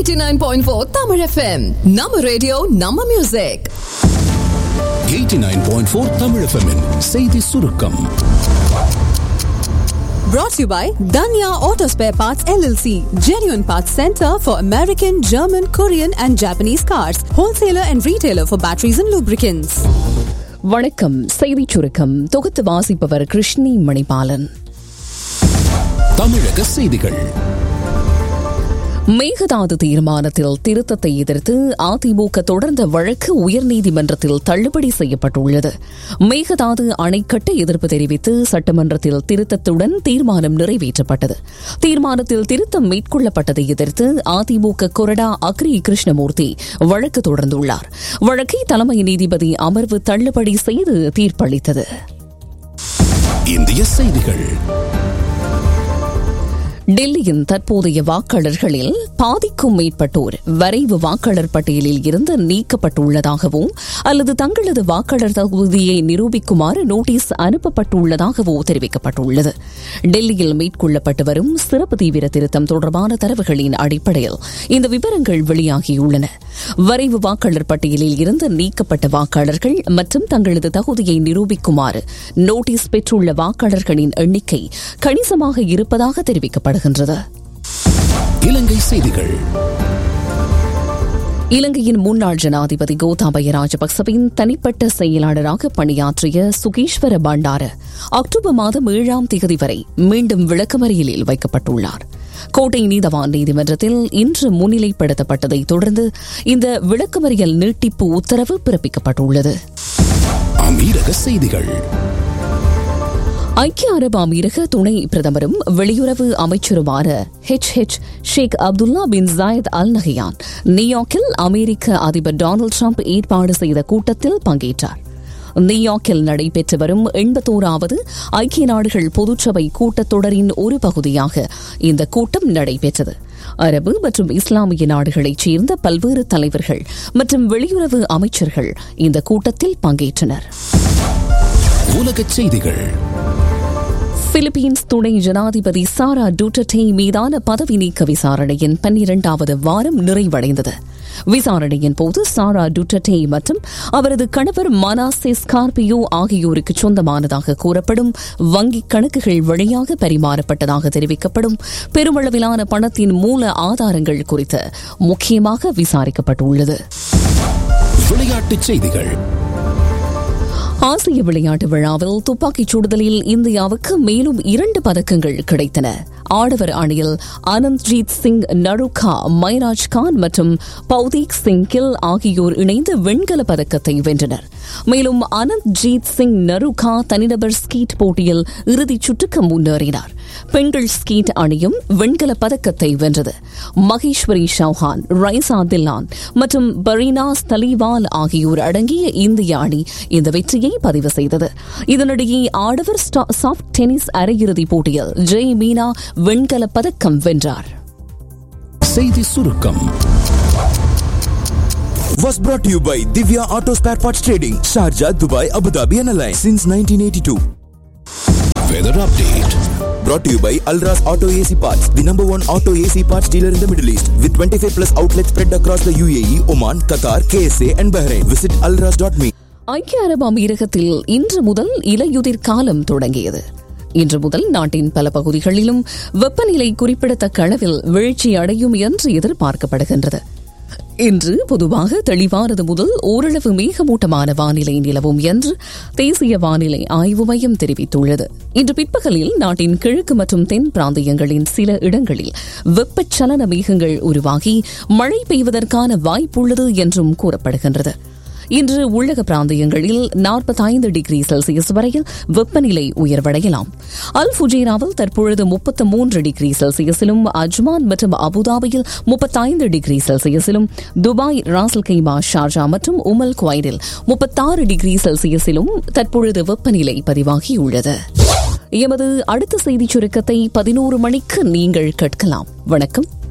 89.4 Tamil FM நம்ம radio நம்ம music 89.4 Tamil FM -இன் செய்தி சுருக்கம் brought to you by Danya Auto Spare Parts LLC genuine parts center for American German Korean and Japanese cars wholesaler and retailer for batteries and lubricants வணக்கம் செய்திச் சுருக்கம் தொகுத்து வாசிப்பவர் கிருஷ்ணி மணிபாலன் தமிழக செய்திகள் மேகதாது தீர்மானத்தில் திருத்தத்தை எதிர்த்து அதிமுக தொடர்ந்த வழக்கு உயர்நீதிமன்றத்தில் தள்ளுபடி செய்யப்பட்டுள்ளது மேகதாது அணைக்கட்ட எதிர்ப்பு தெரிவித்து சட்டமன்றத்தில் திருத்தத்துடன் தீர்மானம் நிறைவேற்றப்பட்டது தீர்மானத்தில் திருத்தம் மேற்கொள்ளப்பட்டதை எதிர்த்து அதிமுக கொறடா அக்ரி கிருஷ்ணமூர்த்தி வழக்கு தொடர்ந்துள்ளார் வழக்கை தலைமை நீதிபதி அமர்வு தள்ளுபடி செய்து தீர்ப்பளித்தது இந்திய செய்திகள் டெல்லியின் தற்போதைய வாக்காளர்களில் பாதிக்கும் மேற்பட்டோர் வரைவு வாக்காளர் பட்டியலில் இருந்து நீக்கப்பட்டுள்ளதாகவோ அல்லது தங்களது வாக்காளர் தகுதியை நிரூபிக்குமாறு நோட்டீஸ் அனுப்பப்பட்டுள்ளதாகவோ தெரிவிக்கப்பட்டுள்ளது டெல்லியில் மேற்கொள்ளப்பட்டு வரும் சிறப்பு தீவிர திருத்தம் தொடர்பான தரவுகளின் அடிப்படையில் இந்த விவரங்கள் வெளியாகியுள்ளன வரைவு வாக்காளர் பட்டியலில் இருந்து நீக்கப்பட்ட வாக்காளர்கள் மற்றும் தங்களது தகுதியை நிரூபிக்குமாறு நோட்டீஸ் பெற்றுள்ள வாக்காளர்களின் எண்ணிக்கை கணிசமாக இருப்பதாக தெரிவிக்கப்படுகின்றது இலங்கை செய்திகள் இலங்கையின் முன்னாள் ஜனாதிபதி கோத்தாபய ராஜபக்சவின் தனிப்பட்ட செயலாளராக பணியாற்றிய சுகீஸ்வர பண்டார அக்டோபர் மாதம் ஏழாம் தேதி வரை மீண்டும் விளக்கமறியலில் வைக்கப்பட்டுள்ளார் கோட்டை நீதவான் நீதிமன்றத்தில் இன்று முன்னிலைப்படுத்தப்பட்டதை தொடர்ந்து இந்த விளக்கமறியல் நீட்டிப்பு உத்தரவு பிறப்பிக்கப்பட்டுள்ளது அமீரக செய்திகள் ஐக்கிய அரபு அமீரக துணை பிரதமரும் வெளியுறவு அமைச்சருமான H H Sheikh Abdullah bin Zayed Al Nahyan நியூயார்க்கில் அமெரிக்க அதிபர் டொனால்டு ட்ரம்ப் ஏற்பாடு செய்த கூட்டத்தில் பங்கேற்றார் நியூயார்க்கில் நடைபெற்று வரும் எண்பத்தோராவது ஐக்கிய நாடுகள் பொதுச்சபை கூட்டத்தொடரின் ஒரு பகுதியாக இந்த கூட்டம் நடைபெற்றது அரபு மற்றும் இஸ்லாமிய நாடுகளைச் சேர்ந்த பல்வேறு தலைவர்கள் மற்றும் வெளியுறவு அமைச்சர்கள் இந்த கூட்டத்தில் பங்கேற்றனர் உலகச் செய்திகள் பிலிப்பீன்ஸ் துணை ஜனாதிபதி சாரா டூட்டே மீதான பதவி நீக்க விசாரணையின் பன்னிரண்டாவது வாரம் நிறைவடைந்தது விசாரணையின் போது சாரா டுட்டே மற்றும் அவரது கணவர் மனாசே ஸ்கார்பியோ ஆகியோருக்கு சொந்தமானதாக கூறப்படும் வங்கிக் கணக்குகள் வழியாக பரிமாறப்பட்டதாக தெரிவிக்கப்படும் பெருமளவிலான பணத்தின் மூல ஆதாரங்கள் குறித்து முக்கியமாக விசாரிக்கப்பட்டுள்ளது விளையாட்டுச் செய்திகள் ஆசிய விளையாட்டு விழாவில் துப்பாக்கிச் சுடுதலில் இந்தியாவுக்கு மேலும் இரண்டு பதக்கங்கள் கிடைத்தன ஆடவர் அணியில் ஆனந்த்ஜீத் சிங் நருகா மைராஜ் கான் மற்றும் பௌதீக் சிங் கில் ஆகியோர் இணைந்து வெண்கல பதக்கத்தை வென்றனர் மேலும் அனந்த்ஜீத் சிங் நருகா தனிநபர் ஸ்கீட் போட்டியில் இறுதிச் சுற்றுக்கு முன்னேறினார் பெண்கள் ஸ்கீட் அணியும் வெண்கல பதக்கத்தை வென்றது மகேஸ்வரி சௌஹான் ரைசா தில்லான் மற்றும் பரீனா ஸ்தலிவால் ஆகியோர் அடங்கிய இந்திய அணி இந்த வெற்றியை பதிவு செய்தது இதனிடையே ஆடவர் சாஃப்ட் டென்னிஸ் அரையிறுதிப் போட்டியில் ஜெய் மீனா வெண்கல பதக்கம் வென்றார் செய்தி சுருக்கம் was brought to you by Divya Auto Spare Parts Trading, Sharjah, Dubai, Abu Dhabi and Alliance since 1982. Weather update Brought to you by Alras Auto AC Parts, the number one auto AC parts dealer in the Middle East, with 25 plus outlets spread across the UAE, Oman, Qatar, KSA and Bahrain. Visit alras.me. ஐக்கிய அரபு அமீரகத்தில் இன்று முதல் இலையுதிர் காலம் தொடங்கியது இன்று முதல் நாட்டின் பல பகுதிகளிலும் வெப்பநிலை குறிப்பிடத்தக்க அளவில் வீழ்ச்சி அடையும் என்று எதிர்பார்க்கப்படுகின்றது இன்று பொதுவாக தெளிவானது முதல் ஓரளவு மேகமூட்டமான வானிலை நிலவும் என்று தேசிய வானிலை ஆய்வு மையம் தெரிவித்துள்ளது இன்று பிற்பகலில் நாட்டின் கிழக்கு மற்றும் தென் பிராந்தியங்களின் சில இடங்களில் வெப்பச்சலன மேகங்கள் உருவாகி மழை பெய்வதற்கான வாய்ப்புள்ளது என்றும் கூறப்படுகின்றது இன்று உள்ளக பிராந்தியங்களில் நாற்பத்தைந்து டிகிரி செல்சியஸ் வரையில் வெப்பநிலை உயர்வடையலாம் அல் ஃபுஜேராவில் தற்பொழுது முப்பத்து மூன்று டிகிரி செல்சியஸிலும் அஜ்மான் மற்றும் அபுதாபியில் முப்பத்தைந்து டிகிரி செல்சியஸிலும் துபாய் ராசல் கைமா ஷார்ஜா மற்றும் உமல் குவைனில் முப்பத்தாறு டிகிரி செல்சியஸிலும் தற்பொழுது வெப்பநிலை பதிவாகியுள்ளது எமது அடுத்த செய்திச் சுருக்கத்தை பதினோரு மணிக்கு நீங்கள் கேட்கலாம் வணக்கம்